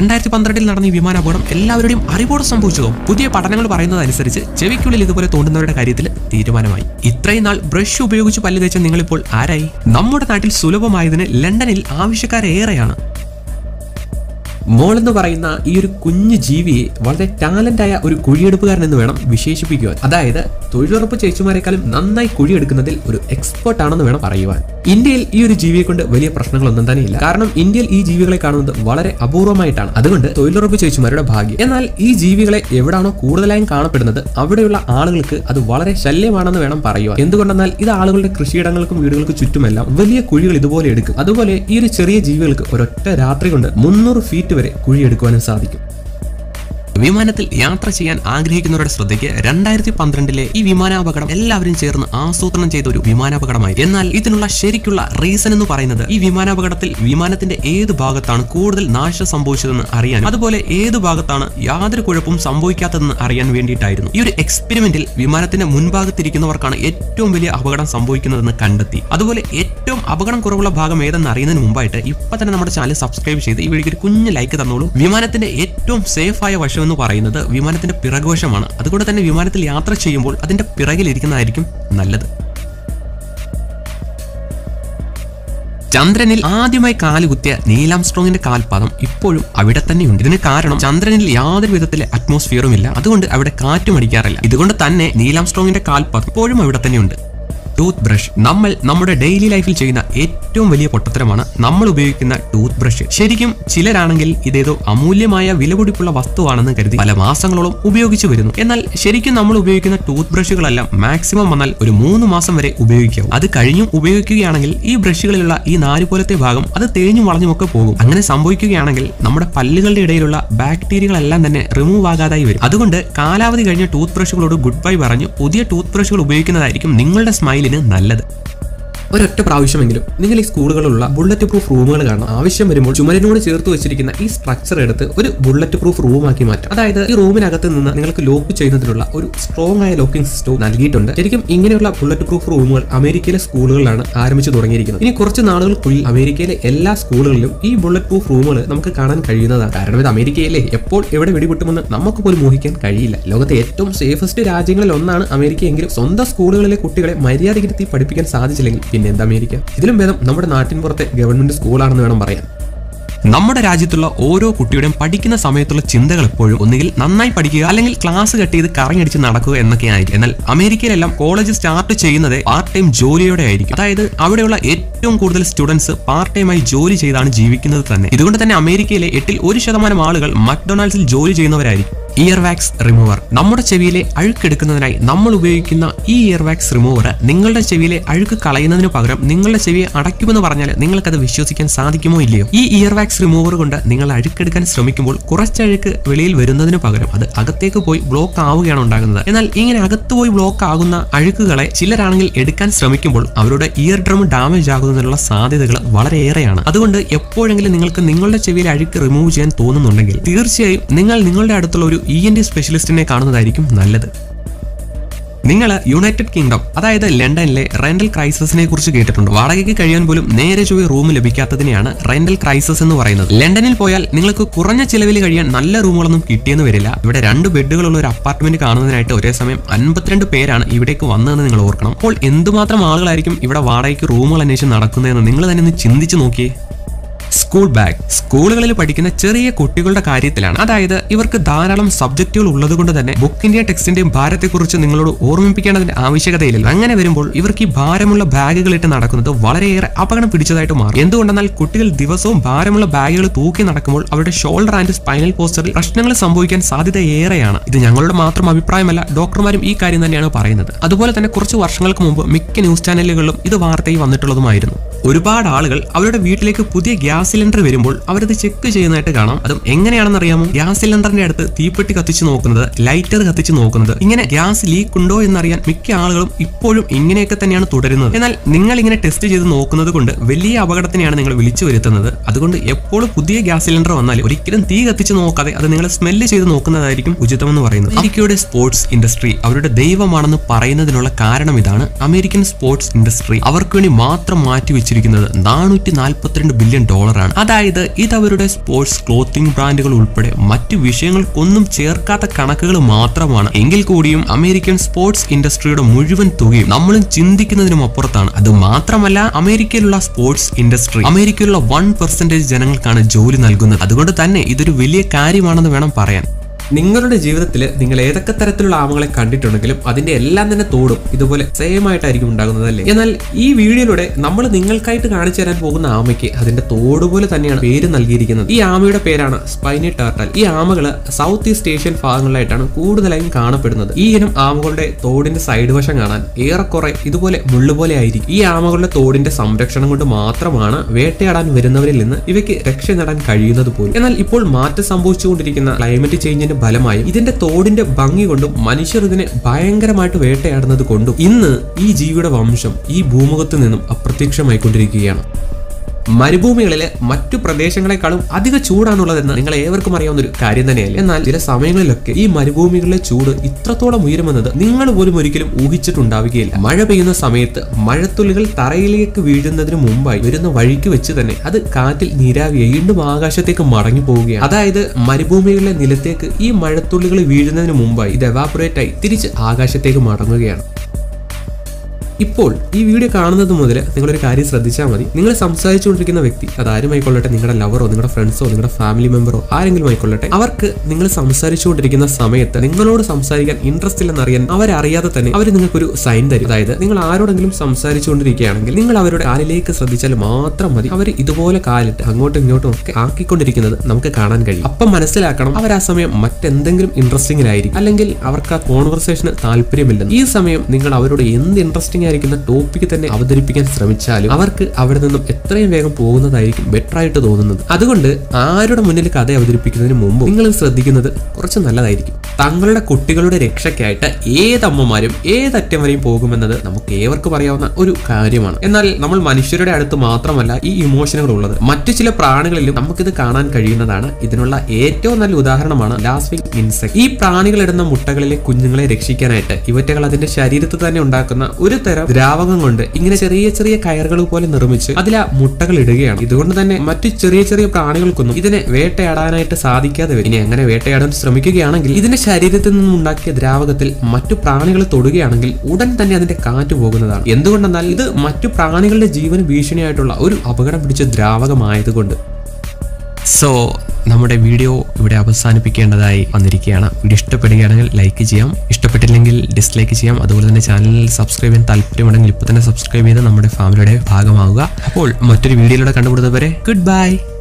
രണ്ടായിരത്തി പന്ത്രണ്ടിൽ നടന്ന ഈ വിമാനാപകടം എല്ലാവരുടെയും അറിവോടെ സംഭവിച്ചതോ പുതിയ പഠനങ്ങൾ പറയുന്നതനുസരിച്ച് ചെവിക്കുള്ളിൽ ഇതുപോലെ തോണ്ടുന്നവരുടെ കാര്യത്തിൽ തീരുമാനമായി ഇത്രയും നാൾ ബ്രഷ് ഉപയോഗിച്ച് പല്ല് തേച്ച നിങ്ങളിപ്പോൾ ആരായി നമ്മുടെ നാട്ടിൽ സുലഭമായതിന് ലണ്ടനിൽ ആവശ്യക്കാരേറെയാണ് മോൾ എന്ന് പറയുന്ന ഈ ഒരു കുഞ്ഞു ജീവിയെ വളരെ ടാലന്റ് ആയ ഒരു കുഴിയെടുപ്പുകാരൻ എന്ന് വേണം വിശേഷിപ്പിക്കുവാൻ അതായത് തൊഴിലുറപ്പ് ചേച്ചിമാരെക്കാളും നന്നായി കുഴിയെടുക്കുന്നതിൽ ഒരു എക്സ്പേർട്ട് ആണെന്ന് വേണം പറയുവാൻ ഇന്ത്യയിൽ ഈ ഒരു ജീവിയെ കൊണ്ട് വലിയ പ്രശ്നങ്ങളൊന്നും തന്നെ ഇല്ല കാരണം ഇന്ത്യയിൽ ഈ ജീവികളെ കാണുന്നത് വളരെ അപൂർവമായിട്ടാണ് അതുകൊണ്ട് തൊഴിലുറപ്പ് ചേച്ചിമാരുടെ ഭാഗ്യം എന്നാൽ ഈ ജീവികളെ എവിടാണോ കൂടുതലായും കാണപ്പെടുന്നത് അവിടെയുള്ള ആളുകൾക്ക് അത് വളരെ ശല്യമാണെന്ന് വേണം പറയുവാൻ എന്തുകൊണ്ടെന്നാൽ ഇത് ആളുകളുടെ കൃഷിയിടങ്ങൾക്കും വീടുകൾക്ക് ചുറ്റുമെല്ലാം വലിയ കുഴികൾ ഇതുപോലെ എടുക്കും അതുപോലെ ഈ ഒരു ചെറിയ ജീവികൾക്ക് ഒരൊറ്റ രാത്രി കൊണ്ട് മുന്നൂറ് ഫീറ്റ് വരെ കുഴിയെടുക്കുവാനും സാധിക്കും വിമാനത്തിൽ യാത്ര ചെയ്യാൻ ആഗ്രഹിക്കുന്നവരുടെ ശ്രദ്ധയ്ക്ക് രണ്ടായിരത്തി പന്ത്രണ്ടിലെ ഈ വിമാനാപകടം എല്ലാവരും ചേർന്ന് ആസൂത്രണം ചെയ്ത ഒരു വിമാനാപകടമായി എന്നാൽ ഇതിനുള്ള ശരിക്കുള്ള റീസൺ എന്ന് പറയുന്നത് ഈ വിമാനാപകടത്തിൽ വിമാനത്തിന്റെ ഏത് ഭാഗത്താണ് കൂടുതൽ നാശം സംഭവിച്ചതെന്ന് അറിയാൻ അതുപോലെ ഏത് ഭാഗത്താണ് യാതൊരു കുഴപ്പവും സംഭവിക്കാത്തതെന്ന് അറിയാൻ വേണ്ടിയിട്ടായിരുന്നു ഈ ഒരു എക്സ്പെരിമെന്റിൽ വിമാനത്തിന്റെ മുൻഭാഗത്തിരിക്കുന്നവർക്കാണ് ഏറ്റവും വലിയ അപകടം സംഭവിക്കുന്നതെന്ന് കണ്ടെത്തി അതുപോലെ ഏറ്റവും അപകടം കുറവുള്ള ഭാഗം ഏതെന്ന് അറിയുന്നതിന് മുമ്പായിട്ട് ഇപ്പൊ തന്നെ നമ്മുടെ ചാനൽ സബ്സ്ക്രൈബ് ചെയ്ത് ഈ വീഡിയോക്ക് ഒരു കുഞ്ഞ് ലൈക്ക് തന്നോളൂ വിമാനത്തിന്റെ ഏറ്റവും സേഫ് ആയ വശം എന്ന് പറയുന്നത് വിമാനത്തിന്റെ പിറകുവശമാണ് അതുകൊണ്ട് തന്നെ വിമാനത്തിൽ യാത്ര ചെയ്യുമ്പോൾ അതിന്റെ പിറകിലിരിക്കുന്നതായിരിക്കും നല്ലത് ചന്ദ്രനിൽ ആദ്യമായി കാലുകുത്തിയ നീലാംസ്ട്രോങ്ങിന്റെ കാൽപാദം ഇപ്പോഴും അവിടെ തന്നെയുണ്ട് ഇതിന് കാരണം ചന്ദ്രനിൽ യാതൊരു വിധത്തിലെ അറ്റ്മോസ്ഫിയറും ഇല്ല അതുകൊണ്ട് അവിടെ കാറ്റും അടിക്കാറില്ല ഇതുകൊണ്ട് തന്നെ നീലാംസ്ട്രോങ്ങിന്റെ കാൽപാദം ഇപ്പോഴും അവിടെ തന്നെയുണ്ട് ടൂത്ത് ബ്രഷ് നമ്മൾ നമ്മുടെ ഡെയിലി ലൈഫിൽ ചെയ്യുന്ന ഏറ്റവും വലിയ പൊട്ടത്തരമാണ് നമ്മൾ ഉപയോഗിക്കുന്ന ടൂത്ത് ബ്രഷ് ശരിക്കും ചിലരാണെങ്കിൽ ഇതേതോ അമൂല്യമായ വിലപിടിപ്പുള്ള വസ്തുവാണെന്ന് കരുതി പല മാസങ്ങളോളം ഉപയോഗിച്ചു വരുന്നു എന്നാൽ ശരിക്കും നമ്മൾ ഉപയോഗിക്കുന്ന ടൂത്ത് ബ്രഷുകളെല്ലാം മാക്സിമം വന്നാൽ ഒരു മൂന്ന് മാസം വരെ ഉപയോഗിക്കാവും അത് കഴിഞ്ഞും ഉപയോഗിക്കുകയാണെങ്കിൽ ഈ ബ്രഷുകളിലുള്ള ഈ നാല് പോലത്തെ ഭാഗം അത് തേഞ്ഞും വളഞ്ഞുമൊക്കെ പോകും അങ്ങനെ സംഭവിക്കുകയാണെങ്കിൽ നമ്മുടെ പല്ലുകളുടെ ഇടയിലുള്ള ബാക്ടീരിയകളെല്ലാം തന്നെ റിമൂവ് ആകാതായി വരും അതുകൊണ്ട് കാലാവധി കഴിഞ്ഞ ടൂത്ത് ബ്രഷുകളോട് ഗുഡ് ബൈ പറഞ്ഞു പുതിയ ടൂത്ത് ബ്രഷുകൾ ഉപയോഗിക്കുന്നതായിരിക്കും നിങ്ങളുടെ സ്മൈലിന് നല്ലത് ഒരൊറ്റ പ്രാവശ്യമെങ്കിലും നിങ്ങൾ ഈ സ്കൂളുകളിലുള്ള ബുള്ളറ്റ് പ്രൂഫ് റൂമുകൾ കാണണം ആവശ്യം വരുമ്പോൾ ചുമരിനോട് ചേർത്ത് വെച്ചിരിക്കുന്ന ഈ സ്ട്രക്ചർ എടുത്ത് ഒരു ബുള്ളറ്റ് പ്രൂഫ് റൂമാക്കി മാറ്റാം അതായത് ഈ റൂമിനകത്ത് നിന്ന് നിങ്ങൾക്ക് ലോക്ക് ചെയ്യുന്നതിനുള്ള ഒരു സ്ട്രോങ് ആയ ലോക്കിംഗ് സിസ്റ്റവും നൽകിയിട്ടുണ്ട് ശരിക്കും ഇങ്ങനെയുള്ള ബുള്ളറ്റ് പ്രൂഫ് റൂമുകൾ അമേരിക്കയിലെ സ്കൂളുകളിലാണ് ആരംഭിച്ചു തുടങ്ങിയിരിക്കുന്നത് ഇനി കുറച്ച് നാളുകൾക്കുള്ളിൽ അമേരിക്കയിലെ എല്ലാ സ്കൂളുകളിലും ഈ ബുള്ളറ്റ് പ്രൂഫ് റൂമുകൾ നമുക്ക് കാണാൻ കഴിയുന്നതാണ് കാരണം ഇത് അമേരിക്കയിലെ എപ്പോൾ എവിടെ വെടിപൊട്ടുമെന്ന് നമുക്ക് പോലും ഊഹിക്കാൻ കഴിയില്ല ലോകത്തെ ഏറ്റവും സേഫസ്റ്റ് രാജ്യങ്ങളിൽ ഒന്നാണ് അമേരിക്ക എങ്കിലും സ്വന്തം സ്കൂളുകളിലെ കുട്ടികളെ മര്യാദയ്ക്കിരുത്തി പഠിപ്പിക്കാൻ സാധിച്ചില്ലെങ്കിൽ പിന്നെ എന്താ അമേരിക്ക ഇതിലും ഭേദം നമ്മുടെ നാട്ടിൻ പുറത്തെ ഗവൺമെന്റ് സ്കൂളാണെന്ന് വേണം പറയാൻ നമ്മുടെ രാജ്യത്തുള്ള ഓരോ കുട്ടിയുടെയും പഠിക്കുന്ന സമയത്തുള്ള ചിന്തകൾ എപ്പോഴും ഒന്നുകിൽ നന്നായി പഠിക്കുക അല്ലെങ്കിൽ ക്ലാസ് കട്ട് ചെയ്ത് കറങ്ങിയടിച്ച് നടക്കുക എന്നൊക്കെയായിരിക്കും എന്നാൽ അമേരിക്കയിലെല്ലാം കോളേജ് സ്റ്റാർട്ട് ചെയ്യുന്നത് പാർട്ട് ടൈം ജോലിയോടെ ആയിരിക്കും അതായത് അവിടെയുള്ള ഏറ്റവും കൂടുതൽ സ്റ്റുഡൻസ് പാർട്ട് ടൈമായി ജോലി ചെയ്താണ് ജീവിക്കുന്നത് തന്നെ ഇതുകൊണ്ട് തന്നെ അമേരിക്കയിലെ എട്ടിൽ ഒരു ശതമാനം ആളുകൾ മക്ഡൊണാൾഡ്സിൽ ജോലി ചെയ്യുന്നവരായിരിക്കും ഇയർ വാക്സ് റിമൂവർ നമ്മുടെ ചെവിയിലെ അഴുക്കെടുക്കുന്നതിനായി നമ്മൾ ഉപയോഗിക്കുന്ന ഈ ഇയർ വാക്സ് റിമൂവർ നിങ്ങളുടെ ചെവിയിലെ അഴുക്ക് കളയുന്നതിന് പകരം നിങ്ങളുടെ ചെവിയെ അടയ്ക്കുമെന്ന് പറഞ്ഞാൽ നിങ്ങൾക്കത് വിശ്വസിക്കാൻ സാധിക്കുമോ ഇല്ലയോ ഈ ഇയർ വാക്സ് റിമൂവർ കൊണ്ട് നിങ്ങൾ അഴുക്കെടുക്കാൻ ശ്രമിക്കുമ്പോൾ കുറച്ച് അഴുക്ക് വെളിയിൽ വരുന്നതിന് പകരം അത് അകത്തേക്ക് പോയി ബ്ലോക്ക് ആവുകയാണ് ഉണ്ടാകുന്നത് എന്നാൽ ഇങ്ങനെ അകത്ത് പോയി ബ്ലോക്ക് ആകുന്ന അഴുക്കുകളെ ചിലരാണെങ്കിൽ എടുക്കാൻ ശ്രമിക്കുമ്പോൾ അവരുടെ ഇയർ ഡ്രം ഡാമേജ് ആകുന്നതിനുള്ള സാധ്യതകൾ വളരെയേറെയാണ് അതുകൊണ്ട് എപ്പോഴെങ്കിലും നിങ്ങൾക്ക് നിങ്ങളുടെ ചെവിയിലെ അഴുക്ക് റിമൂവ് ചെയ്യാൻ തോന്നുന്നുണ്ടെങ്കിൽ തീർച്ചയായും നിങ്ങൾ നിങ്ങളുടെ അടുത്തുള്ള ഒരു ഇ എൻ ഡി സ്പെഷ്യലിസ്റ്റിനെ കാണുന്നതായിരിക്കും നല്ലത് നിങ്ങൾ യുണൈറ്റഡ് കിങ്ഡം അതായത് ലണ്ടനിലെ റെന്റൽ ക്രൈസിസിനെ കുറിച്ച് കേട്ടിട്ടുണ്ട് വാടകയ്ക്ക് കഴിയാൻ പോലും നേരെ ചൊവ്വേ റൂം ലഭിക്കാത്തതിനെയാണ് റെന്റൽ ക്രൈസിസ് എന്ന് പറയുന്നത് ലണ്ടനിൽ പോയാൽ നിങ്ങൾക്ക് കുറഞ്ഞ ചിലവിൽ കഴിയാൻ നല്ല റൂമുകളൊന്നും കിട്ടിയെന്ന് വരില്ല ഇവിടെ രണ്ട് ബെഡുകളുള്ള ഒരു അപ്പാർട്ട്മെന്റ് കാണുന്നതിനായിട്ട് ഒരേ സമയം അൻപത്തിരണ്ട് പേരാണ് ഇവിടേക്ക് വന്നതെന്ന് നിങ്ങൾ ഓർക്കണം അപ്പോൾ എന്തുമാത്രം ആളുകളായിരിക്കും ഇവിടെ വാടകയ്ക്ക് റൂമുകൾ അന്വേഷിച്ച് നടക്കുന്നതെന്ന് നിങ്ങൾ തന്നെ ഒന്ന് ചിന്തിച്ച് നോക്കിയേ സ്കൂൾ ബാഗ് സ്കൂളുകളിൽ പഠിക്കുന്ന ചെറിയ കുട്ടികളുടെ കാര്യത്തിലാണ് അതായത് ഇവർക്ക് ധാരാളം സബ്ജക്റ്റുകൾ ഉള്ളതുകൊണ്ട് തന്നെ ബുക്കിന്റെയും ടെക്സ്റ്റിന്റെയും ഭാരത്തെക്കുറിച്ച് നിങ്ങളോട് ഓർമ്മിപ്പിക്കേണ്ടതിന്റെ ആവശ്യകതയില്ല അങ്ങനെ വരുമ്പോൾ ഇവർക്ക് ഈ ഭാരമുള്ള ബാഗുകൾ ഇട്ട് നടക്കുന്നത് വളരെയേറെ അപകടം പിടിച്ചതായിട്ട് മാറും എന്തുകൊണ്ടെന്നാൽ കുട്ടികൾ ദിവസവും ഭാരമുള്ള ബാഗുകൾ തൂക്കി നടക്കുമ്പോൾ അവരുടെ ഷോൾഡർ ആൻഡ് സ്പൈനൽ പോസ്റ്ററിൽ പ്രശ്നങ്ങൾ സംഭവിക്കാൻ സാധ്യത ഏറെയാണ് ഇത് ഞങ്ങളുടെ മാത്രം അഭിപ്രായമല്ല ഡോക്ടർമാരും ഈ കാര്യം തന്നെയാണ് പറയുന്നത് അതുപോലെ തന്നെ കുറച്ച് വർഷങ്ങൾക്ക് മുമ്പ് മിക്ക ന്യൂസ് ചാനലുകളിലും ഇത് വാർത്തയിൽ വന്നിട്ടുള്ളതുമായിരുന്നു ഒരുപാട് ആളുകൾ അവരുടെ വീട്ടിലേക്ക് പുതിയ ഗ്യാസ് സിലിണ്ടർ വരുമ്പോൾ അവരത് ചെക്ക് ചെയ്യുന്നതായിട്ട് കാണാം അതും എങ്ങനെയാണെന്ന് അറിയാമോ ഗ്യാസ് സിലിണ്ടറിന്റെ അടുത്ത് തീപ്പെട്ടി കത്തിച്ച് നോക്കുന്നത് ലൈറ്റർ കത്തിച്ച് നോക്കുന്നത് ഇങ്ങനെ ഗ്യാസ് ലീക്ക് ഉണ്ടോ എന്നറിയാൻ മിക്ക ആളുകളും ഇപ്പോഴും ഇങ്ങനെയൊക്കെ തന്നെയാണ് തുടരുന്നത് എന്നാൽ നിങ്ങൾ ഇങ്ങനെ ടെസ്റ്റ് ചെയ്ത് നോക്കുന്നത് കൊണ്ട് വലിയ അപകടത്തിനെയാണ് നിങ്ങൾ വിളിച്ചു വരുത്തുന്നത് അതുകൊണ്ട് എപ്പോഴും പുതിയ ഗ്യാസ് സിലിണ്ടർ വന്നാൽ ഒരിക്കലും തീ കത്തിച്ച് നോക്കാതെ അത് നിങ്ങൾ സ്മെല്ല് ചെയ്ത് നോക്കുന്നതായിരിക്കും ഉചിതമെന്ന് പറയുന്നത് അമേരിക്കയുടെ സ്പോർട്സ് ഇൻഡസ്ട്രി അവരുടെ ദൈവമാണെന്ന് പറയുന്നതിനുള്ള കാരണം ഇതാണ് അമേരിക്കൻ സ്പോർട്സ് ഇൻഡസ്ട്രി അവർക്ക് വേണ്ടി മാത്രം മാറ്റി വെച്ചിരിക്കുന്നത് നാനൂറ്റി നാൽപ്പത്തിരണ്ട് ബില്യൺ ഡോളർ ഡോളറാണ് അതായത് ഇത് അവരുടെ സ്പോർട്സ് ക്ലോത്തിംഗ് ബ്രാൻഡുകൾ ഉൾപ്പെടെ മറ്റു വിഷയങ്ങൾക്കൊന്നും ചേർക്കാത്ത കണക്കുകൾ മാത്രമാണ് എങ്കിൽ കൂടിയും അമേരിക്കൻ സ്പോർട്സ് ഇൻഡസ്ട്രിയുടെ മുഴുവൻ തുകയും നമ്മളും ചിന്തിക്കുന്നതിനും അപ്പുറത്താണ് അത് മാത്രമല്ല അമേരിക്കയിലുള്ള സ്പോർട്സ് ഇൻഡസ്ട്രി അമേരിക്കയിലുള്ള വൺ പെർസെന്റേജ് ജനങ്ങൾക്കാണ് ജോലി നൽകുന്നത് അതുകൊണ്ട് തന്നെ ഇതൊരു വലിയ കാര്യമാണെന്ന് വേണം പറയാൻ നിങ്ങളുടെ ജീവിതത്തിൽ നിങ്ങൾ ഏതൊക്കെ തരത്തിലുള്ള ആമകളെ കണ്ടിട്ടുണ്ടെങ്കിലും അതിന്റെ എല്ലാം തന്നെ തോടും ഇതുപോലെ സെയിം ആയിട്ടായിരിക്കും ഉണ്ടാകുന്നതല്ലേ എന്നാൽ ഈ വീഡിയോയിലൂടെ നമ്മൾ നിങ്ങൾക്കായിട്ട് കാണിച്ചു തരാൻ പോകുന്ന ആമയ്ക്ക് അതിന്റെ തോട് പോലെ തന്നെയാണ് പേര് നൽകിയിരിക്കുന്നത് ഈ ആമയുടെ പേരാണ് സ്പൈനി ടർട്ടൽ ഈ ആമകൾ സൗത്ത് ഈസ്റ്റ് ഏഷ്യൻ ഭാഗങ്ങളിലായിട്ടാണ് കൂടുതലായും കാണപ്പെടുന്നത് ഈ ഇനം ആമകളുടെ തോടിന്റെ സൈഡ് വശം കാണാൻ ഏറെക്കുറെ ഇതുപോലെ മുള്ളുപോലെ ആയിരിക്കും ഈ ആമകളുടെ തോടിന്റെ സംരക്ഷണം കൊണ്ട് മാത്രമാണ് വേട്ടയാടാൻ വരുന്നവരിൽ നിന്ന് ഇവയ്ക്ക് രക്ഷ നേടാൻ കഴിയുന്നത് പോലും എന്നാൽ ഇപ്പോൾ മാറ്റം സംഭവിച്ചുകൊണ്ടിരിക്കുന്ന ക്ലൈമറ്റ് ചേഞ്ചിന്റെ ഫലമായി ഇതിന്റെ തോടിന്റെ ഭംഗി കൊണ്ടും മനുഷ്യർ ഇതിനെ ഭയങ്കരമായിട്ട് വേട്ടയാടുന്നത് കൊണ്ടും ഇന്ന് ഈ ജീവിയുടെ വംശം ഈ ഭൂമുഖത്ത് നിന്നും അപ്രത്യക്ഷമായിക്കൊണ്ടിരിക്കുകയാണ് മരുഭൂമികളിലെ മറ്റു പ്രദേശങ്ങളെക്കാളും അധിക ചൂടാണുള്ളതെന്ന് നിങ്ങൾ ഏവർക്കും അറിയാവുന്ന ഒരു കാര്യം തന്നെയല്ലേ എന്നാൽ ചില സമയങ്ങളിലൊക്കെ ഈ മരുഭൂമികളിലെ ചൂട് ഇത്രത്തോളം ഉയരുമെന്നത് നിങ്ങൾ പോലും ഒരിക്കലും ഊഹിച്ചിട്ടുണ്ടാവുകയില്ല മഴ പെയ്യുന്ന സമയത്ത് മഴത്തുള്ളികൾ തറയിലേക്ക് വീഴുന്നതിന് മുമ്പായി വരുന്ന വഴിക്ക് വെച്ച് തന്നെ അത് കാറ്റിൽ നീരാവിയെ വീണ്ടും ആകാശത്തേക്ക് മടങ്ങി പോവുകയാണ് അതായത് മരുഭൂമികളിലെ നിലത്തേക്ക് ഈ മഴത്തുള്ളികൾ വീഴുന്നതിന് മുമ്പായി ഇത് എവാപറേറ്റ് ആയി തിരിച്ച് ആകാശത്തേക്ക് മടങ്ങുകയാണ് ഇപ്പോൾ ഈ വീഡിയോ കാണുന്നത് മുതൽ നിങ്ങളൊരു കാര്യം ശ്രദ്ധിച്ചാൽ മതി നിങ്ങൾ സംസാരിച്ചുകൊണ്ടിരിക്കുന്ന വ്യക്തി അതാരും ആയിക്കൊള്ളട്ടെ നിങ്ങളുടെ ലവറോ നിങ്ങളുടെ ഫ്രണ്ട്സോ നിങ്ങളുടെ ഫാമിലി മെമ്പറോ ആരെങ്കിലും ആയിക്കൊള്ളട്ടെ അവർക്ക് നിങ്ങൾ സംസാരിച്ചുകൊണ്ടിരിക്കുന്ന സമയത്ത് നിങ്ങളോട് സംസാരിക്കാൻ ഇൻട്രസ്റ്റ് ഇല്ലെന്ന് അറിയാൻ അവരറിയാതെ തന്നെ അവർ നിങ്ങൾക്കൊരു സൈൻ തരും അതായത് നിങ്ങൾ ആരോടെങ്കിലും സംസാരിച്ചുകൊണ്ടിരിക്കുകയാണെങ്കിൽ നിങ്ങൾ അവരുടെ കാലിലേക്ക് ശ്രദ്ധിച്ചാൽ മാത്രം മതി അവർ ഇതുപോലെ കാലിട്ട് അങ്ങോട്ടും ഇങ്ങോട്ടും ഒക്കെ ആക്കിക്കൊണ്ടിരിക്കുന്നത് നമുക്ക് കാണാൻ കഴിയും അപ്പം മനസ്സിലാക്കണം അവർ ആ സമയം മറ്റെന്തെങ്കിലും ഇൻട്രസ്റ്റിംഗിലായിരിക്കും അല്ലെങ്കിൽ അവർക്ക് ആ കോൺവെർസേഷന് താല്പര്യമില്ലെന്ന് ഈ സമയം നിങ്ങൾ അവരോട് എന്ത് ഇൻട്രസ്റ്റിംഗ് ആയിരിക്കുന്ന ടോപ്പിക് തന്നെ അവതരിപ്പിക്കാൻ ശ്രമിച്ചാലും അവർക്ക് അവിടെ നിന്നും എത്രയും വേഗം പോകുന്നതായിരിക്കും ബെറ്റർ ആയിട്ട് തോന്നുന്നത് അതുകൊണ്ട് ആരുടെ മുന്നിൽ കഥ അവതരിപ്പിക്കുന്നതിന് മുമ്പ് നിങ്ങൾ ശ്രദ്ധിക്കുന്നത് കുറച്ച് നല്ലതായിരിക്കും തങ്ങളുടെ കുട്ടികളുടെ രക്ഷയ്ക്കായിട്ട് ഏതമ്മമാരും ഏതറ്റം വരെയും പോകുമെന്നത് നമുക്ക് ഏവർക്കും അറിയാവുന്ന ഒരു കാര്യമാണ് എന്നാൽ നമ്മൾ മനുഷ്യരുടെ അടുത്ത് മാത്രമല്ല ഈ ഇമോഷനുകൾ ഉള്ളത് മറ്റു ചില പ്രാണികളിലും നമുക്കിത് കാണാൻ കഴിയുന്നതാണ് ഇതിനുള്ള ഏറ്റവും നല്ല ഉദാഹരണമാണ് ലാസ്വിംഗ് ഇൻസെക്ട് ഈ പ്രാണികൾ ഇടുന്ന മുട്ടകളിലെ കുഞ്ഞുങ്ങളെ രക്ഷിക്കാനായിട്ട് ഇവറ്റകൾ അതിന്റെ ശരീരത്തിൽ തന്നെ ഉണ്ടാക്കുന്ന ഒരു തരം ദ്രാവകം കൊണ്ട് ഇങ്ങനെ ചെറിയ ചെറിയ കയറുകൾ പോലെ നിർമ്മിച്ച് അതിൽ ആ മുട്ടകൾ ഇടുകയാണ് ഇതുകൊണ്ട് തന്നെ മറ്റു ചെറിയ ചെറിയ പ്രാണികൾക്കൊന്നും ഇതിനെ വേട്ടയാടാനായിട്ട് സാധിക്കാതെ വരും ഇനി അങ്ങനെ വേട്ടയാടാൻ ശ്രമിക്കുകയാണെങ്കിൽ ഇതിന്റെ ശരീരത്തിൽ നിന്നും ഉണ്ടാക്കിയ ദ്രാവകത്തിൽ മറ്റു പ്രാണികൾ തൊടുകയാണെങ്കിൽ ഉടൻ തന്നെ അതിന്റെ കാറ്റ് പോകുന്നതാണ് എന്തുകൊണ്ടെന്നാൽ ഇത് മറ്റു പ്രാണികളുടെ ജീവന് ഭീഷണിയായിട്ടുള്ള ഒരു അപകടം പിടിച്ച ദ്രാവകമായതുകൊണ്ട് സോ നമ്മുടെ വീഡിയോ ഇവിടെ അവസാനിപ്പിക്കേണ്ടതായി വന്നിരിക്കുകയാണ് വീഡിയോ ഇഷ്ടപ്പെടുകയാണെങ്കിൽ ലൈക്ക് ചെയ്യാം ഇഷ്ടപ്പെട്ടില്ലെങ്കിൽ ഡിസ്ലൈക്ക് ചെയ്യാം അതുപോലെ തന്നെ ചാനലിൽ സബ്സ്ക്രൈബ് ചെയ്യാൻ താല്പര്യമുണ്ടെങ്കിൽ ഇപ്പോൾ തന്നെ സബ്സ്ക്രൈബ് ചെയ്ത് നമ്മുടെ ഫാമിലിയുടെ ഭാഗമാവുക അപ്പോൾ മറ്റൊരു വീഡിയോയിലൂടെ കണ്ടുപിടുന്നവരെ ഗുഡ് ബൈ